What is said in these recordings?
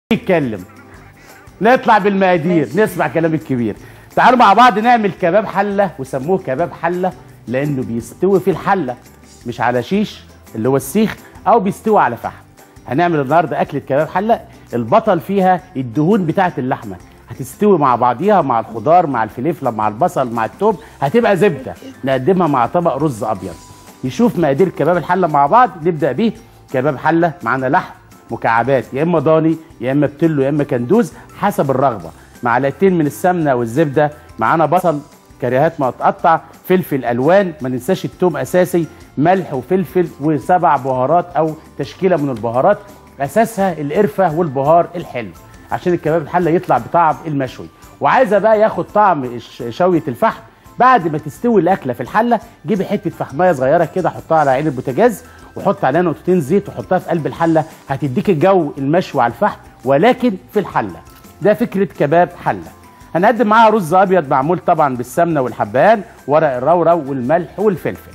يتكلم نطلع بالمقادير نسمع كلام الكبير تعالوا مع بعض نعمل كباب حله وسموه كباب حله لانه بيستوي في الحله مش على شيش اللي هو السيخ او بيستوي على فحم هنعمل النهارده اكله كباب حله البطل فيها الدهون بتاعه اللحمه هتستوي مع بعضيها مع الخضار مع الفلفله مع البصل مع التوم هتبقى زبده نقدمها مع طبق رز ابيض نشوف مقادير كباب الحله مع بعض نبدا بيه كباب حله معانا لحم مكعبات يا اما ضاني يا اما بتلو يا اما كندوز حسب الرغبه معلقتين من السمنه والزبده معانا بصل كريهات ما تقطع فلفل الوان ما ننساش التوم اساسي ملح وفلفل وسبع بهارات او تشكيله من البهارات اساسها القرفه والبهار الحلو عشان الكباب الحله يطلع بطعم المشوي وعايزه بقى ياخد طعم الش- شويه الفحم بعد ما تستوي الاكله في الحله جيبي حته فحمايه صغيره كده حطها على عين البوتاجاز وحط عليها نقطتين زيت وحطها في قلب الحله هتديك الجو المشوي على الفحم ولكن في الحله ده فكره كباب حله هنقدم معاها رز ابيض معمول طبعا بالسمنه والحبهان ورق الرورو والملح والفلفل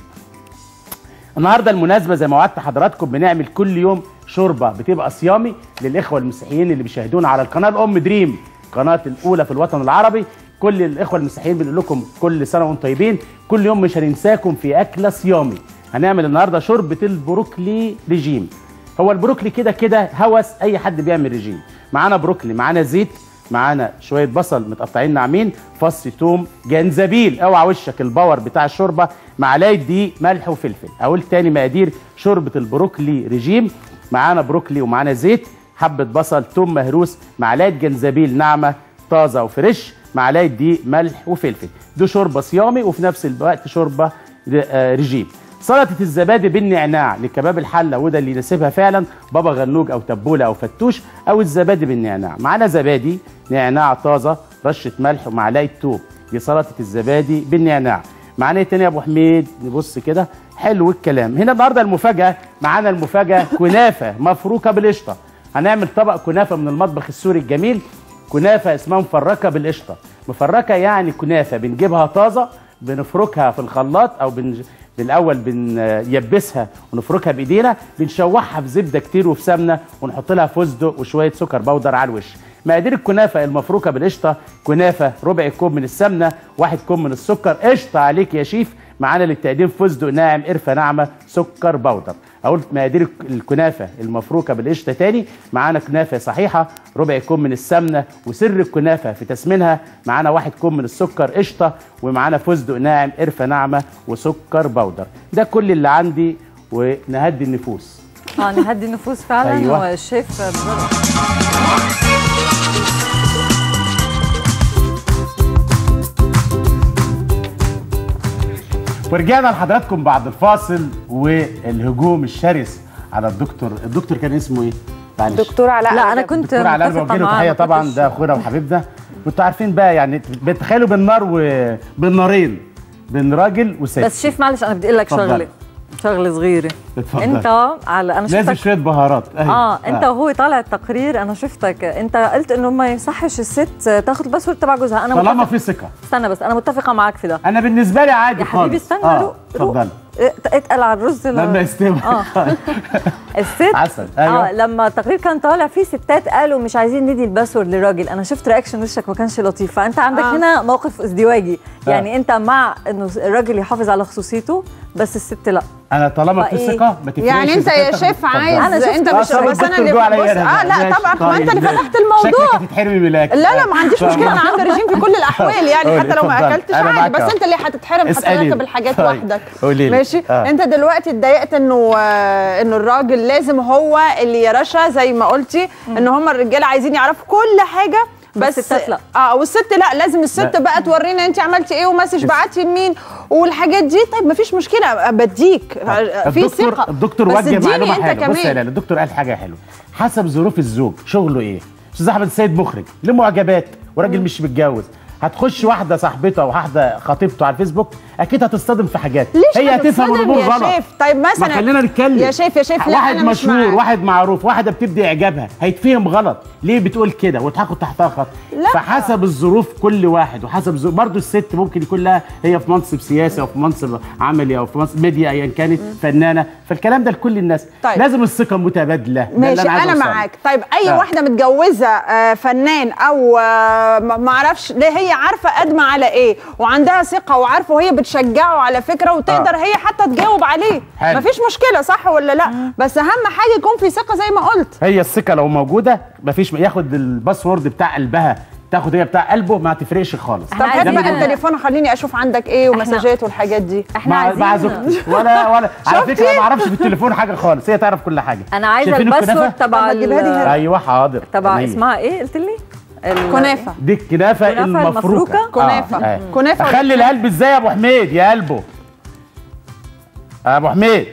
النهارده المناسبه زي ما وعدت حضراتكم بنعمل كل يوم شوربه بتبقى صيامي للاخوه المسيحيين اللي بيشاهدونا على القناه الام دريم القناه الاولى في الوطن العربي كل الاخوه المسيحيين بنقول لكم كل سنه وانتم طيبين كل يوم مش هننساكم في اكله صيامي هنعمل النهارده شوربه البروكلي ريجيم هو البروكلي كده كده هوس اي حد بيعمل ريجيم معانا بروكلي معانا زيت معانا شويه بصل متقطعين ناعمين فص توم جنزبيل اوعى وشك الباور بتاع الشوربه معلقه دقيق ملح وفلفل اقول تاني مقادير شوربه البروكلي ريجيم معانا بروكلي ومعانا زيت حبه بصل توم مهروس معلقه جنزبيل ناعمه طازه وفريش معلقه دقيق ملح وفلفل دي شوربه صيامي وفي نفس الوقت شوربه ر- آه، ريجيم سلطه الزبادي بالنعناع لكباب الحله وده اللي يناسبها فعلا بابا غنوج او تبوله او فتوش او الزبادي بالنعناع معانا زبادي نعناع طازه رشه ملح ومعلقه توم دي سلطه الزبادي بالنعناع معانا ايه تاني يا ابو حميد نبص كده حلو الكلام هنا النهارده المفاجاه معانا المفاجاه كنافه مفروكه بالقشطه هنعمل طبق كنافه من المطبخ السوري الجميل كنافه اسمها مفركه بالقشطه مفركه يعني كنافه بنجيبها طازه بنفركها في الخلاط او بن... بالاول بنيبسها ونفركها بايدينا بنشوحها في زبده كتير وفي سمنه ونحط لها فستق وشويه سكر بودر على الوش مقادير الكنافه المفروكه بالقشطه كنافه ربع كوب من السمنه واحد كوب من السكر قشطه عليك يا شيف معانا للتقديم فستق ناعم قرفه ناعمه سكر بودر اقول مقادير الكنافه المفروكه بالقشطه تاني معانا كنافه صحيحه ربع كوب من السمنه وسر الكنافه في تسمينها معانا واحد كوب من السكر قشطه ومعانا فستق ناعم قرفه ناعمه وسكر بودر ده كل اللي عندي ونهدي النفوس اه نهدي النفوس فعلا أيوة. هو الشيف برافو. ورجعنا لحضراتكم بعد الفاصل والهجوم الشرس على الدكتور الدكتور كان اسمه ايه معلش دكتور علاء لا انا رجب. كنت دكتور علاء متفقة بوجه له معاه، تحيه ما طبعا كنتش- ده اخونا وحبيبنا وانتوا عارفين بقى يعني بتخيلوا بالنار وبالنارين بين راجل وست بس شيف معلش انا بدي اقول لك اتفضل. شغله شغله صغيره اتفضل. انت على انا لازم شفتك شويه بهارات أيوة. اه انت وهو طالع التقرير انا شفتك انت قلت انه ما يصحش الست تاخذ الباسورد تبع جوزها انا طالما متفق... في ثقه استنى بس انا متفقه معك في ده انا بالنسبه لي عادي يا حبيبي خالص. استنى اه روق روق اتفضل ات- اتقل على الرز ال- لما يستوي اه الست عسل ايوه اه لما التقرير كان طالع في ستات قالوا مش عايزين ندي الباسورد للراجل انا شفت رياكشن وشك ما كانش لطيف فانت عندك آه. هنا موقف ازدواجي آه. يعني انت مع انه الراجل يحافظ على خصوصيته بس الست لا انا طالما في فإيه؟ ثقه ما تفرقش يعني انت إذا يا كانت شيف اتفضل. عايز أنا شفت انت آه، مش طب بس انا الدكتور اللي جوه عليا بص أنا. اه لا ماشي، طبعا ما انت طيب. اللي فتحت الموضوع شكلك هتتحرمي من الاكل لا لا ما عنديش مشكله انا عندي رجيم في كل الاحوال يعني قولي، حتى لو ما اتفضل. اكلتش أنا عادي معاك بس أهو. انت اللي هتتحرم اسأليني. هتركب الحاجات طيب. وحدك قولي لي. ماشي آه. انت دلوقتي اتضايقت انه آه، انه الراجل لازم هو اللي يا رشا زي ما قلتي ان هم الرجاله عايزين يعرفوا كل حاجه بس بس الستات لا. اه والست لا لازم الست لا. بقى تورينا انت عملتي ايه ومسج بعتي لمين والحاجات دي طيب ما فيش مشكله بديك في الدكتور ثقه الدكتور بس وجه اديني معلومه انت حلوه بص يا كمان لاله الدكتور قال حاجه حلوه حسب ظروف الزوج شغله ايه استاذ احمد السيد مخرج له معجبات وراجل مش متجوز هتخش واحده صاحبته او واحده خطيبته على الفيسبوك اكيد هتصطدم في حاجات ليش هي هتفهم هتتصدم الامور يا غلط شيف طيب مثلا ما خلينا نتكلم يا شيف يا شيف لا واحد انا مش مشهور معاك. واحد معروف واحده بتبدي اعجابها هيتفهم غلط ليه بتقول كده وتاخد تحتها خط لا. فحسب الظروف كل واحد وحسب ظروف برضه الست ممكن يكون لها هي في منصب سياسي او في منصب عملي او في منصب ميديا ايا كانت فنانه فالكلام ده لكل الناس طيب. لازم الثقه متبادله ده اللي ماشي عايز انا أوصله. معاك طيب اي آه. واحده متجوزه آه، فنان او آه، ما ما اعرفش ليه هي عارفه قادمه على ايه وعندها ثقه وعارفه وهي بتشجعه على فكره وتقدر هي حتى تجاوب عليه حلو. مفيش مشكله صح ولا لا بس اهم حاجه يكون في ثقه زي ما قلت هي الثقه لو موجوده مفيش ياخد الباسورد بتاع قلبها تاخد هي بتاع قلبه ما تفرقش خالص طب إحنا هات عايزين- بقى التليفون خليني اشوف عندك ايه ومسجات والحاجات دي احنا مع عايزين مع زوجتي ولا ولا على شفتي؟ فكره ما اعرفش في التليفون حاجه خالص هي تعرف كل حاجه انا عايزه شايفين الباسورد الكنافة؟ تبع طب ما تجيبها لي ال- هنا. ايوه حاضر تبع عينيا. اسمها ايه قلت لي ال- كنافه دي الكنافه كنافة المفروكه المفروكة؟ كنافة. آه. كنافة اخلي ولا- القلب ازاي يا ابو حميد يا قلبه يا ابو حميد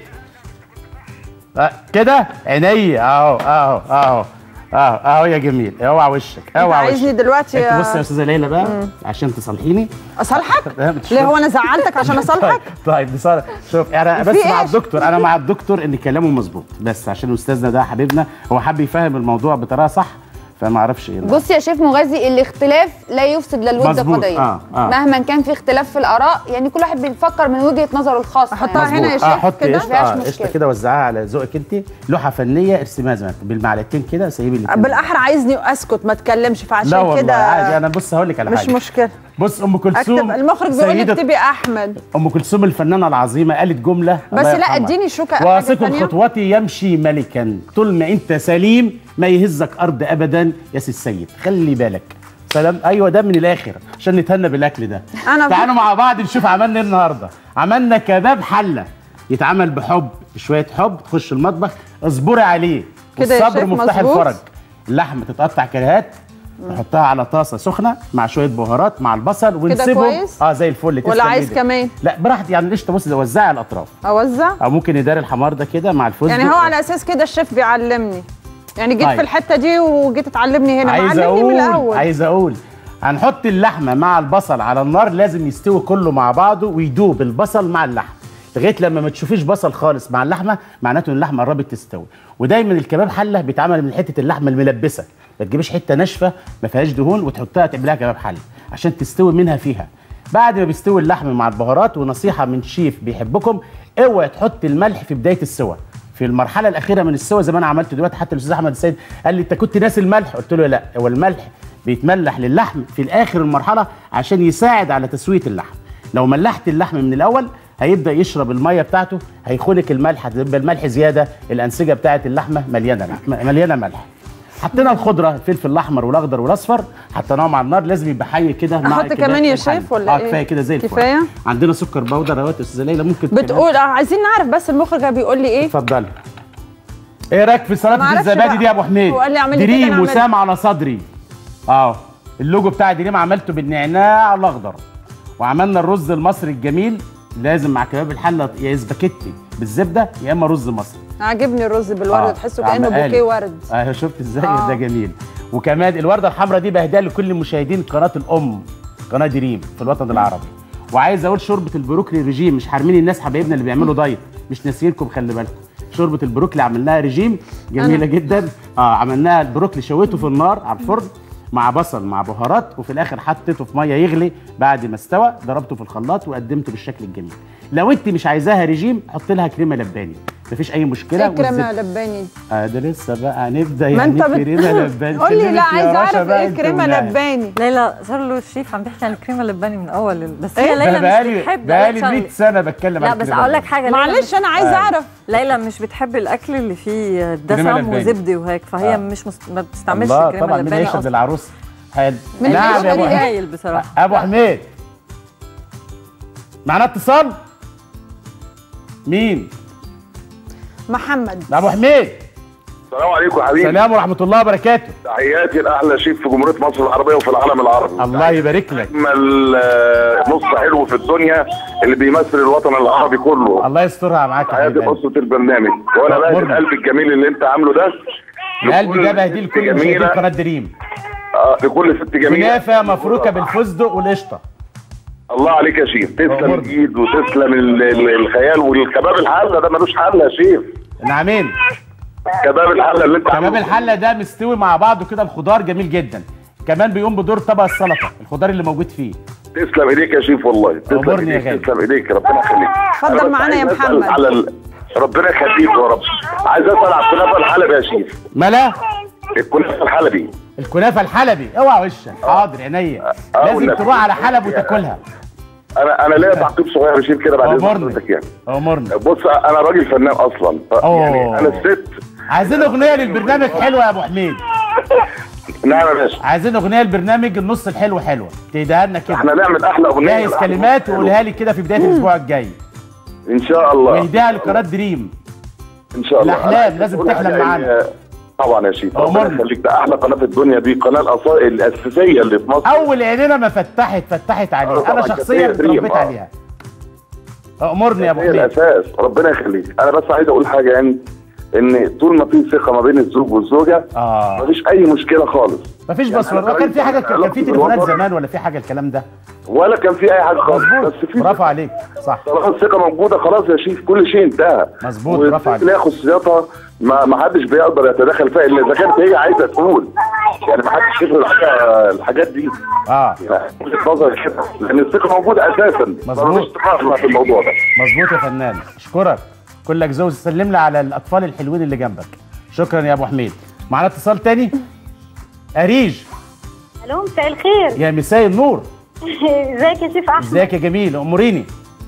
آه، كده عينيا اهو اهو اهو اهو اهو يا جميل اوعى وشك انت اوعى عايزني وشك دلوقتي انت بصي يا استاذه ليلى بقى عشان تصالحيني اصالحك لا، بتشوف. ليه هو انا زعلتك عشان طيب اصالحك طيب بصراحه شوف انا بس في مع إيش؟ الدكتور انا مع الدكتور ان كلامه مظبوط بس عشان استاذنا ده حبيبنا هو حب يفهم الموضوع بطريقه صح فما اعرفش ايه بص يا شيف مغازي الاختلاف لا يفسد للود مظبوط، قضيه آه، آه. مهما كان في اختلاف في الاراء يعني كل واحد بيفكر من وجهه نظره الخاصه أحطها يعني. هنا يا مظبوط. شيخ اه حط كده؟ قشطه مفيهاش اه مشكلة. قشطه كده وزعها على ذوقك انت لوحه فنيه ارسمها زي ما انت بالمعلقتين كده سيبي الاثنين بالاحرى عايزني اسكت ما اتكلمش لا فعشان والله كده عادي انا بص هقول لك على مش حاجه مشكله بص ام كلثوم اكتب المخرج بيقول لي سيدة- اكتبي احمد ام كلثوم الفنانه العظيمه قالت جمله بس الله لا يرحمها. اديني شوكه حاجة واثق تانية. خطوتي يمشي ملكا طول ما انت سليم ما يهزك ارض ابدا يا سي السيد خلي بالك سلام ايوه ده من الاخر عشان نتهنى بالاكل ده أنا- تعالوا مع بعض نشوف عملنا ايه النهارده عملنا كباب حله يتعمل بحب بشويه حب تخش المطبخ اصبري عليه كده يا والصبر شيف مفتاح مظبوط؟ الفرج اللحمه تتقطع كرهات نحطها على طاسه سخنه مع شويه بهارات مع البصل ونسيبهم كويس؟ اه زي الفل تسلم ولا عايز إيدك. كمان لا براحتي يعني القشطه بص وزعي على الاطراف اوزع او ممكن نداري الحمار ده كده مع الفستق يعني هو على اساس كده الشيف بيعلمني يعني جيت طيب. في الحته دي وجيت تعلمني هنا عايز معلمني اقول من الاول عايز اقول هنحط اللحمه مع البصل على النار لازم يستوي كله مع بعضه ويدوب البصل مع اللحمه لغايه لما ما تشوفيش بصل خالص مع اللحمه معناته ان اللحمه قربت تستوي ودايما الكباب حله بيتعمل من حته اللحمه الملبسه ما تجيبيش حته ناشفه ما فيهاش دهون وتحطها تعملها كباب حله عشان تستوي منها فيها بعد ما بيستوي اللحم مع البهارات ونصيحه من شيف بيحبكم اوعي تحط الملح في بدايه السوى في المرحله الاخيره من السوى زي ما انا عملت دلوقتي حتى الاستاذ احمد السيد قال لي انت كنت ناسي الملح قلت له لا هو الملح بيتملح للحم في الاخر المرحله عشان يساعد على تسويه اللحم لو ملحت اللحم من الاول هيبدا يشرب الميه بتاعته هيخنق الملح هتبقى الملح زياده الانسجه بتاعه اللحمه مليانه لحم مليانه ملح حطينا الخضره الفلفل الاحمر والاخضر والاصفر حطيناهم على النار لازم يبقى حي كده مع أحط كده كمان يا الحل. شيف ولا اه إيه؟ كفايه كده زي الفل كفاية؟ عندنا سكر بودر اهوت يا استاذه ليلى ممكن كمان. بتقول اه عايزين نعرف بس المخرج بيقول لي ايه اتفضلي ايه رايك في سلطه معرفش الزبادي بقى. دي يا ابو حميد هو قال لي اعملي كده، أنا دريم أعمل. وسام على صدري اه اللوجو بتاع دريم عملته بالنعناع الاخضر وعملنا الرز المصري الجميل لازم مع كباب الحله يا اسباجيتي بالزبده يا اما رز مصري عاجبني الرز بالورد آه، تحسه عم كانه قالب. بوكيه ورد اه شفت ازاي آه. ده جميل وكمان الورده الحمراء دي بهديها لكل مشاهدين قناه الام قناه دريم في الوطن العربي وعايز اقول شوربه البروكلي رجيم مش حارمين الناس حبايبنا اللي بيعملوا دايت مش ناسيينكم خلي بالكم شوربه البروكلي عملناها رجيم جميله جدا اه عملناها البروكلي شويته في النار على الفرن مع بصل مع بهارات وفي الاخر حطيته في ميه يغلي بعد ما استوى ضربته في الخلاط وقدمته بالشكل الجميل لو انت مش عايزاها رجيم حط لها كريمه لباني مفيش اي مشكله ايه كريمه والزبدة. لباني آه ده لسه بقى هنبدا ما يعني انت بت... كريمه لباني قول لي كلمك لا يا عايز رشا اعرف بقى ايه انت كريمه ولا- لباني ليلى صار له الشيف عم بيحكي عن الكريمه اللباني من اول بس إيه؟ هي ده ليلى بقالي مش بتحب بقالي أقول 100 شغلة. سنه بتكلم لا عن بس الكريمة اقول لك اللباني. حاجه ليلى معلش مش- انا عايز آه. اعرف ليلى مش بتحب الاكل اللي فيه كريمة دسم لباني. وزبده وهيك فهي آه. مش مست... ما بتستعملش الله الكريمه طبعا مين اللباني يشهد اصلا للعروس حلو مين نعم يا ابو يشهد حميد هايل بصراحه ابو حميد معنا اتصال مين محمد ابو حميد السلام عليكم يا حبيبي سلام ورحمه الله وبركاته تحياتي لاحلى شيف في جمهوريه مصر العربيه وفي العالم العربي الله يبارك لك اجمل آه، نص حلو في الدنيا اللي بيمثل الوطن العربي كله الله يسترها معاك يا تحياتي حبيبي قصه البرنامج وانا بقى أخبرني. القلب الجميل اللي انت عامله ده قلبي ده بهديه ست لكل مشاهدين جميله قناه دريم آه، لكل ست جميله كنافه مفروكه بالفستق والقشطه الله عليك يا شيف تسلم أمرني. الايد وتسلم ال- ال- الخيال والكباب الحله ده ملوش حل يا شيف نعمين كباب الحله اللي انت كباب عامله. الحله ده مستوي مع بعضه كده بخضار جميل جدا كمان بيقوم بدور طبق السلطه الخضار اللي موجود فيه تسلم ايديك يا شيف والله تسلم أمرني يا ايديك غالي. تسلم ايديك ربنا يخليك اتفضل أنا بس معانا يا عايز أسأل محمد. على ال... ربنا يخليك يا رب عايز اسال على الكنافه الحلبي يا شيف ملا الكنافه الحلبي الكنافه الحلبي اوعى وشك حاضر عينيا آه، لازم والنبي. تروح على حلب وتاكلها انا انا ليا تعقيب صغير يا شيف كده بعد إذن امرني حضرتك يعني امرني بص انا راجل فنان اصلا ف- أوه. يعني انا الست عايزين اغنيه للبرنامج حلوه يا ابو حميد نعم يا باشا عايزين اغنيه للبرنامج النص الحلو حلوه تهديها لنا كده احنا نعمل احلى اغنيه جاهز كلمات وقولها لي كده في بدايه الاسبوع الجاي ان شاء الله ويهديها لقناه دريم ان شاء الله الأحلام أنا عايز لازم أقول تحلم حاجة إن- معانا. طبعا يا شيخ ربنا أمرني. يخليك ده احلى قناه في الدنيا دي قناه الأصا- الاساسيه اللي في مصر اول عينينا ما فتحت فتحت آه، عليه طبعاً انا شخصيا كانت هي دريم، اتربيت آه. عليها امرني يا ابو هي حميد الاساس ربنا يخليك انا بس عايز اقول حاجه يعني ان طول ما في ثقه ما بين الزوج والزوجه اه مفيش اي مشكله خالص مفيش يعني باسورد أنا كان في حاجه كان في علاقتي تليفونات بالوطن- زمان ولا في حاجه الكلام ده ولا كان في اي حاجه خالص مظبوط بس في برافو عليك صح طالما الثقه موجوده خلاص يا شيف كل شيء انتهى مظبوط، برافو عليك. اللي ياخد خصوصياتها ما ما حدش بيقدر يتدخل فيها الا اذا كانت هي عايزه تقول يعني ما حدش يفرض عليها الحاجات دي اه يعني وجهه نظري كده لان الثقه موجوده اساسا مظبوط. مفيش تفاهم في الموضوع ده مظبوط يا فنان اشكرك كلك زوز سلم لي على الاطفال الحلوين اللي جنبك شكرا يا ابو حميد معانا اتصال تاني اريج الو مساء الخير يا مساء النور ازيك يا سيف احمد ازيك يا جميل اموريني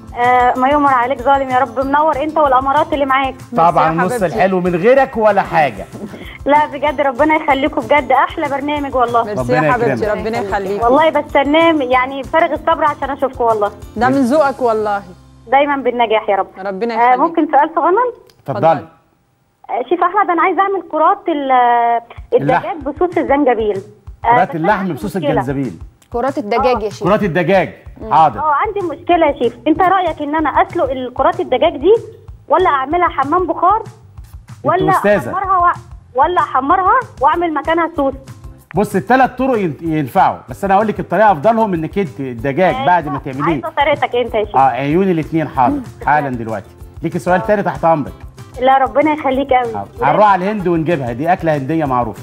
آه ما يمر عليك ظالم يا رب منور انت والامارات اللي معاك طبعا يا النص حبيبتي. الحلو من غيرك ولا حاجه لا بجد ربنا يخليكم بجد احلى برنامج والله ميرسي ربنا يا حبيبتي يكرمك. ربنا يخليك والله بستناه يعني فارغ الصبر عشان اشوفكم والله ده من ذوقك والله دايما بالنجاح يا رب ربنا آه يخليك ممكن سؤال صغنن اتفضلي آه شيف احمد انا عايزه اعمل كرات ال- الدجاج بصوص الزنجبيل آه، كرات بس اللحم عندي بصوص مشكلة. الجنزبيل كرات الدجاج يا شيخ كرات الدجاج حاضر اه عندي مشكله يا شيف انت رايك ان انا اسلق الكرات الدجاج دي ولا اعملها حمام بخار ولا أستاذة. احمرها و... ولا احمرها واعمل مكانها صوص بص الثلاث طرق ين- ينفعوا بس انا هقول لك الطريقه افضلهم انك انت الدجاج بعد ما تعمليه عايزه طريقتك انت يا شيف اه عيوني الاثنين حاضر حالا دلوقتي ليكي سؤال تاني تحت امرك لا ربنا يخليك قوي حاضر. هنروح على الهند ونجيبها دي اكله هنديه معروفه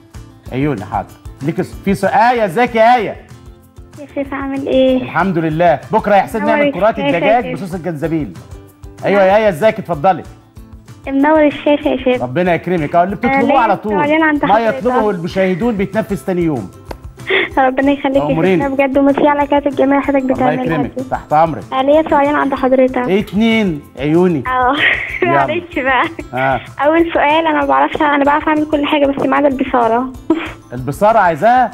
عيوني حاضر ليكي س- في سؤال ايه ازيك يا ايه يا شيف عامل ايه الحمد لله بكره يا حسين نعمل نورك. كرات يا الدجاج شاكر. بصوص الجنزبيل ايوه يا ايه ازيك اتفضلي منور الشاشه يا شيف ربنا يكرمك اه اللي ليا بتطلبوه على طول سؤالين عند ما حضرتك. يطلبه المشاهدون بيتنفذ تاني يوم ربنا يخليك أمورين. يا شيف بجد وميرسي على كاتب الجميع حضرتك الله بتعملها يكرمك دي تحت امرك ليا سؤالين عند حضرتك ايه اتنين عيوني اه يلا. معلش بقى اه اول سؤال انا ما بعرفش انا بعرف اعمل كل حاجه بس ما عدا البصاره البصاره عايزاها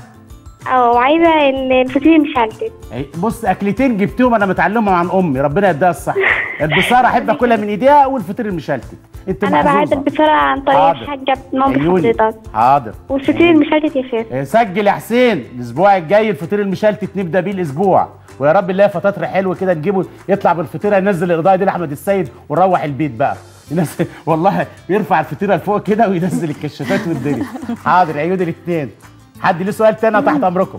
اه وعايزه ال- الفطير المشلتت أي- بص اكلتين جبتهم انا متعلمهم عن امي ربنا يديها الصحه البصاره احب اكلها من ايديها والفطير المشلتت انت انا بعد محظوظه البصاره عن طريق حاضر. الحاجه مامة عيوني حضرتك حاضر والفطير المشلتت يا شيف إيه، سجل يا حسين الاسبوع الجاي الفطير المشلتت نبدا بيه الاسبوع ويا رب نلاقي فطاطر حلو كده نجيبه يطلع بالفطيره ينزل الاضاءه دي لاحمد السيد ونروح البيت بقى الناس والله بيرفع الفطيره لفوق كده وينزل الكشافات والدنيا حاضر عيون الاثنين حد ليه سؤال تاني تحت امركم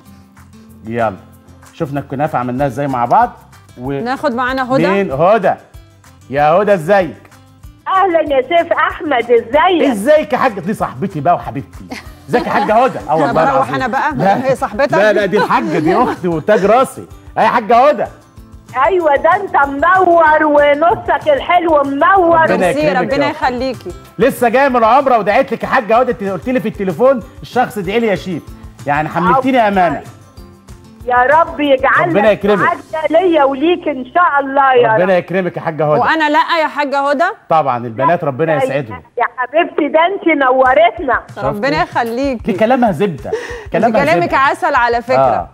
يلا شفنا الكنافه عملناها ازاي مع بعض و ناخد معانا هدى مين هدى يا هدى ازيك اهلا يا سيف احمد ازيك ازيك يا حاجه دي صاحبتي بقى وحبيبتي ازيك يا حاجه هدى اه انا والله بروح العظيم. انا بقى لا. هي صاحبتك لا لا دي الحاجه دي اختي وتاج راسي اي حاجه هدى ايوه ده انت منور ونصك الحلو منور ربنا ميرسي يكرمك ربنا يا يخليكي لسه جايه من العمره ودعيت لك يا حاجه هدى انت قلت لي في التليفون الشخص ادعي لي يا شيف يعني حملتيني امانه يا رب يجعل ربنا يكرمك. سعادة ليا وليك ان شاء الله يا رب ربنا يكرمك يا حاجه هدى وانا لا يا حاجه هدى طبعا البنات ربنا يسعدهم يا حبيبتي ده انت نورتنا ربنا دي يخليكي كلامها زبده دي كلامها كلامك زبدة. عسل على فكره آه.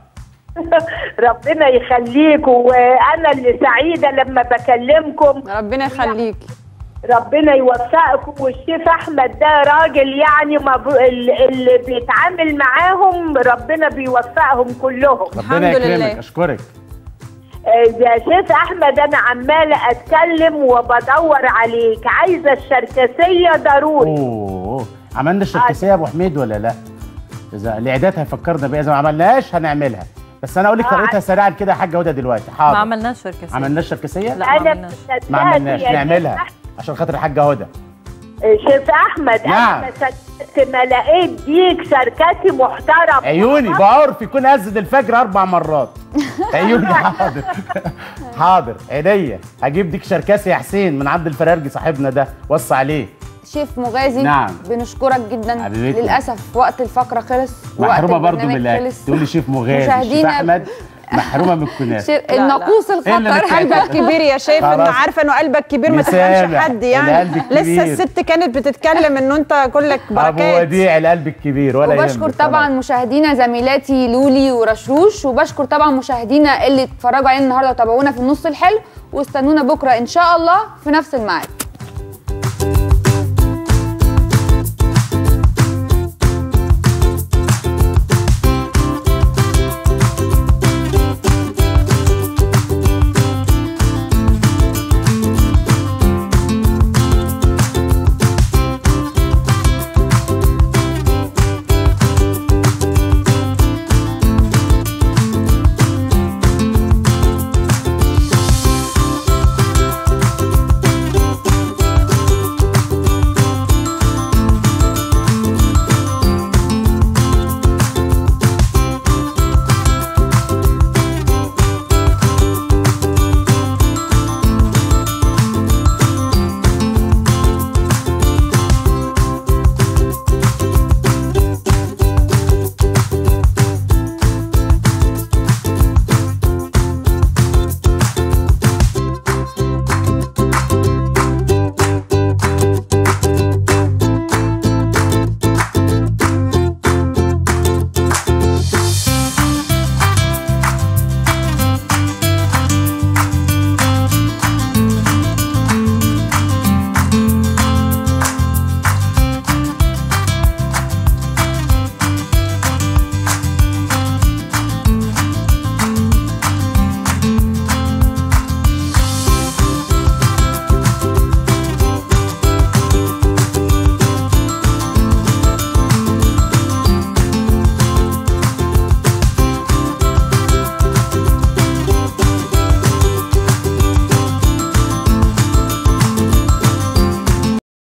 ربنا يخليك وانا اللي سعيده لما بكلمكم ربنا يخليكي ربنا يوفقكم والشيف احمد ده راجل يعني مب... ال- اللي بيتعامل معاهم ربنا بيوفقهم كلهم ربنا الحمد يكرمك لله. اشكرك آه، يا شيف احمد انا عماله اتكلم وبدور عليك عايزه الشركسيه ضروري اوه عملنا الشركسيه يا ابو حميد ولا لا اذا الاعداد هيفكرنا بيها اذا ما عملناهاش هنعملها بس انا اقول لك طريقتها سريعا كده يا حاجه هدى دلوقتي ما حاضر عملناش شركه عملناش شركسيه لا. ما انا عملناش. مصدقك ما عملناش يا شيخ نعملها أحمد. عشان خاطر الحاجه هدى شيخ احمد نعم. انا ما صدقت ما لقيت ديك سركاتي محترم عيوني بعرف يكون اذن الفجر اربع مرات عيوني حاضر حاضر عينيا هجيب ديك شركاسي يا حسين من عبد الفرارجي صاحبنا ده وصى عليه شيف مغازي نعم. بنشكرك جدا حبيبتنا. للاسف وقت الفقره خلص محرومه وقت برضو من البرنامج الاكل خلص تقول لي شيف مغازي شيف مشاهدينا- احمد محرومه من الكنافه شيف- لا. الناقوس إيه اللي الخطر قلبك كبير يا شيف خلاص. انا عارفه انه قلبك كبير ما تفهمش مسامح. حد يعني القلب الكبير. لسه الست كانت بتتكلم انه انت كلك ابو بركات وديع القلب الكبير ولا وبشكر يهمك. طبعا خلاص. مشاهدينا زميلاتي لولي ورشروش وبشكر طبعا مشاهدينا اللي اتفرجوا علينا النهارده وتابعونا في النص الحلو واستنونا بكره ان شاء الله في نفس الميعاد